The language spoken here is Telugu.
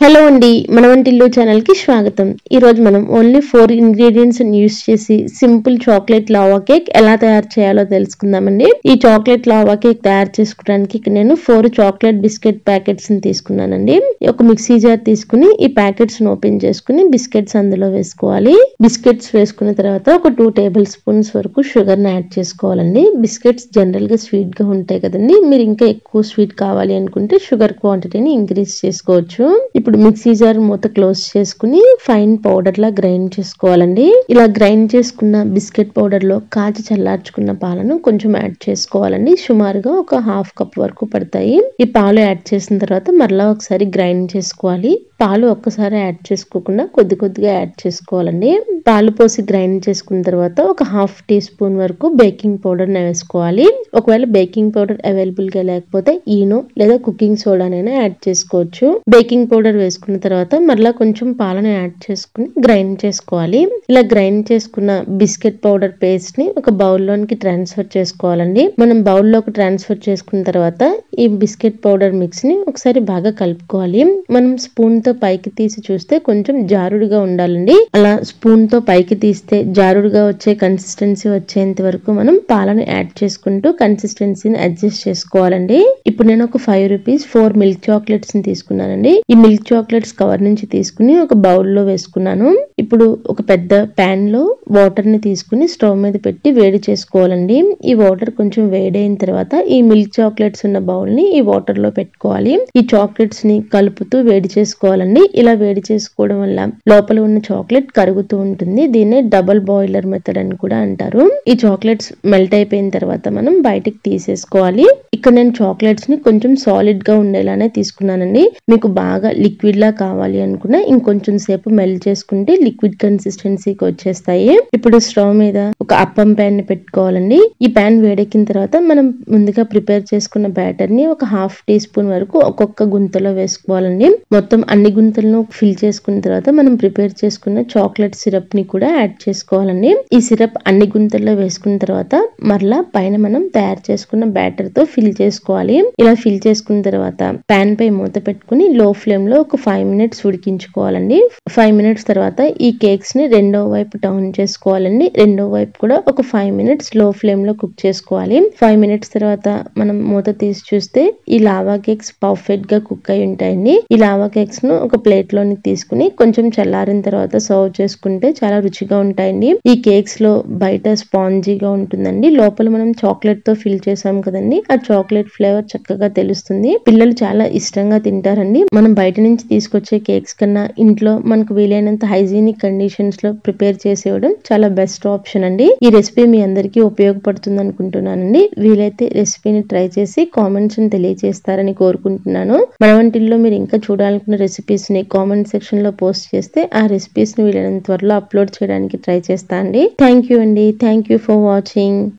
హలో అండి మన వంటిల్లు ఛానల్ కి స్వాగతం ఈ రోజు మనం ఓన్లీ ఫోర్ ఇంగ్రీడియంట్స్ యూస్ చేసి సింపుల్ చాక్లెట్ లావా కేక్ ఎలా తయారు చేయాలో తెలుసుకుందామండి ఈ చాక్లెట్ లావా కేక్ తయారు చేసుకోవడానికి ఇక్కడ నేను ఫోర్ చాక్లెట్ బిస్కెట్ ప్యాకెట్స్ ని తీసుకున్నానండి ఒక మిక్సీ జార్ తీసుకుని ఈ ప్యాకెట్స్ ని ఓపెన్ చేసుకుని బిస్కెట్స్ అందులో వేసుకోవాలి బిస్కెట్స్ వేసుకున్న తర్వాత ఒక టూ టేబుల్ స్పూన్స్ వరకు షుగర్ ని యాడ్ చేసుకోవాలండి బిస్కెట్స్ జనరల్ గా స్వీట్ గా ఉంటాయి కదండి మీరు ఇంకా ఎక్కువ స్వీట్ కావాలి అనుకుంటే షుగర్ క్వాంటిటీని ఇంక్రీజ్ చేసుకోవచ్చు ఇప్పుడు మిక్సీ జార్ మూత క్లోజ్ చేసుకుని ఫైన్ పౌడర్ లా గ్రైండ్ చేసుకోవాలండి ఇలా గ్రైండ్ చేసుకున్న బిస్కెట్ పౌడర్ లో కాచి చల్లార్చుకున్న పాలను కొంచెం యాడ్ చేసుకోవాలండి సుమారుగా ఒక హాఫ్ కప్ వరకు పడతాయి ఈ పాలు యాడ్ చేసిన తర్వాత మరలా ఒకసారి గ్రైండ్ చేసుకోవాలి పాలు ఒక్కసారి యాడ్ చేసుకోకుండా కొద్ది కొద్దిగా యాడ్ చేసుకోవాలండి పాలు పోసి గ్రైండ్ చేసుకున్న తర్వాత ఒక హాఫ్ టీ స్పూన్ వరకు బేకింగ్ పౌడర్ వేసుకోవాలి ఒకవేళ బేకింగ్ పౌడర్ అవైలబుల్ గా లేకపోతే ఈనో లేదా కుకింగ్ సోడానైనా యాడ్ చేసుకోవచ్చు బేకింగ్ పౌడర్ వేసుకున్న తర్వాత మరలా కొంచెం పాలను యాడ్ చేసుకుని గ్రైండ్ చేసుకోవాలి ఇలా గ్రైండ్ చేసుకున్న బిస్కెట్ పౌడర్ పేస్ట్ ని ఒక బౌల్ లోనికి ట్రాన్స్ఫర్ చేసుకోవాలండి మనం బౌల్ లోకి ట్రాన్స్ఫర్ చేసుకున్న తర్వాత ఈ బిస్కెట్ పౌడర్ మిక్స్ ని ఒకసారి బాగా కలుపుకోవాలి మనం స్పూన్ తో పైకి తీసి చూస్తే కొంచెం జారుడుగా ఉండాలండి అలా స్పూన్ తో పైకి తీస్తే జారుడుగా వచ్చే కన్సిస్టెన్సీ వచ్చేంత వరకు మనం పాలను యాడ్ చేసుకుంటూ కన్సిస్టెన్సీని అడ్జస్ట్ చేసుకోవాలండి ఇప్పుడు నేను ఒక five rupees four milk chocolates ని తీసుకున్నానండి ఈ మిల్క్ చాక్లెట్స్ కవర్ నుంచి తీసుకుని ఒక బౌల్ లో వేసుకున్నాను ఇప్పుడు ఒక పెద్ద ప్యాన్ లో వాటర్ ని తీసుకుని స్టవ్ మీద పెట్టి వేడి చేసుకోవాలండి ఈ వాటర్ కొంచెం వేడైన తర్వాత ఈ మిల్క్ చాక్లెట్స్ ఉన్న బౌల్ ని ఈ వాటర్ లో పెట్టుకోవాలి ఈ చాక్లెట్స్ ని కలుపుతూ వేడి చేసుకోవాలండి ఇలా వేడి చేసుకోవడం వల్ల లోపల ఉన్న చాక్లెట్ కరుగుతూ ఉంటుంది దీన్నే డబుల్ బాయిలర్ మెథడ్ అని కూడా అంటారు ఈ చాక్లెట్స్ మెల్ట్ అయిపోయిన తర్వాత మనం బయటికి తీసేసుకోవాలి ఇక్కడ నేను చాక్లెట్స్ ని కొంచెం సాలిడ్ గా ఉండేలానే తీసుకున్నానండి మీకు బాగా లిక్విడ్ లా కావాలి అనుకున్నా ఇంకొంచెం సేపు మెల్ట్ చేసుకుంటే లిక్విడ్ కన్సిస్టెన్సీకి వచ్చేస్తాయి ఇప్పుడు స్టవ్ మీద ఒక అప్పం ప్యాన్ ని పెట్టుకోవాలండి ఈ ప్యాన్ వేడెక్కిన తర్వాత మనం ముందుగా ప్రిపేర్ చేసుకున్న బ్యాటర్ ని ఒక హాఫ్ టీ స్పూన్ వరకు ఒక్కొక్క గుంతలో వేసుకోవాలండి మొత్తం అన్ని గుంతలను ఫిల్ చేసుకున్న తర్వాత మనం ప్రిపేర్ చేసుకున్న చాక్లెట్ సిరప్ ని కూడా యాడ్ చేసుకోవాలండి ఈ సిరప్ అన్ని గుంతల్లో వేసుకున్న తర్వాత మరలా పైన మనం తయారు చేసుకున్న బ్యాటర్ తో ఫిల్ చేసుకోవాలి ఇలా ఫిల్ చేసుకున్న తర్వాత ప్యాన్ పై మూత పెట్టుకుని లో ఫ్లేమ్ లో ఒక ఫైవ్ మినిట్స్ ఉడికించుకోవాలండి ఫైవ్ మినిట్స్ తర్వాత ఈ కేక్స్ ని రెండో వైపు టర్న్ చేసుకోవాలండి రెండో వైపు కూడా ఒక ఫైవ్ మినిట్స్ లో ఫ్లేమ్ లో కుక్ చేసుకోవాలి ఫైవ్ మినిట్స్ తర్వాత మనం మూత తీసి చూస్తే ఈ లావా కేక్స్ పర్ఫెక్ట్ గా కుక్ అయి ఉంటాయండి ఈ లావా కేక్స్ ను ఒక ప్లేట్ లోని తీసుకుని కొంచెం చల్లారిన తర్వాత సర్వ్ చేసుకుంటే చాలా రుచిగా ఉంటాయండి ఈ కేక్స్ లో బయట స్పాంజీగా ఉంటుందండి లోపల మనం చాక్లెట్ తో ఫిల్ చేసాం కదండి ఆ చాక్లెట్ ఫ్లేవర్ చక్కగా తెలుస్తుంది పిల్లలు చాలా ఇష్టంగా తింటారండి మనం బయట నుంచి తీసుకొచ్చే కేక్స్ కన్నా ఇంట్లో మనకు వీలైనంత హైజీనిక్ కండిషన్స్ లో ప్రిపేర్ చేసేవడం చాలా బెస్ట్ ఆప్షన్ అండి ఈ రెసిపీ మీ అందరికీ ఉపయోగపడుతుంది అనుకుంటున్నానండి వీలైతే రెసిపీని ట్రై చేసి కామెంట్స్ ని తెలియజేస్తారని కోరుకుంటున్నాను మన వంటిల్లో మీరు ఇంకా చూడాలనుకున్న రెసిపీస్ ని కామెంట్ సెక్షన్ లో పోస్ట్ చేస్తే ఆ రెసిపీస్ ని వీలైనంత త్వరలో అప్లోడ్ చేయడానికి ట్రై చేస్తా అండి థ్యాంక్ యూ అండి థ్యాంక్ యూ ఫర్ వాచింగ్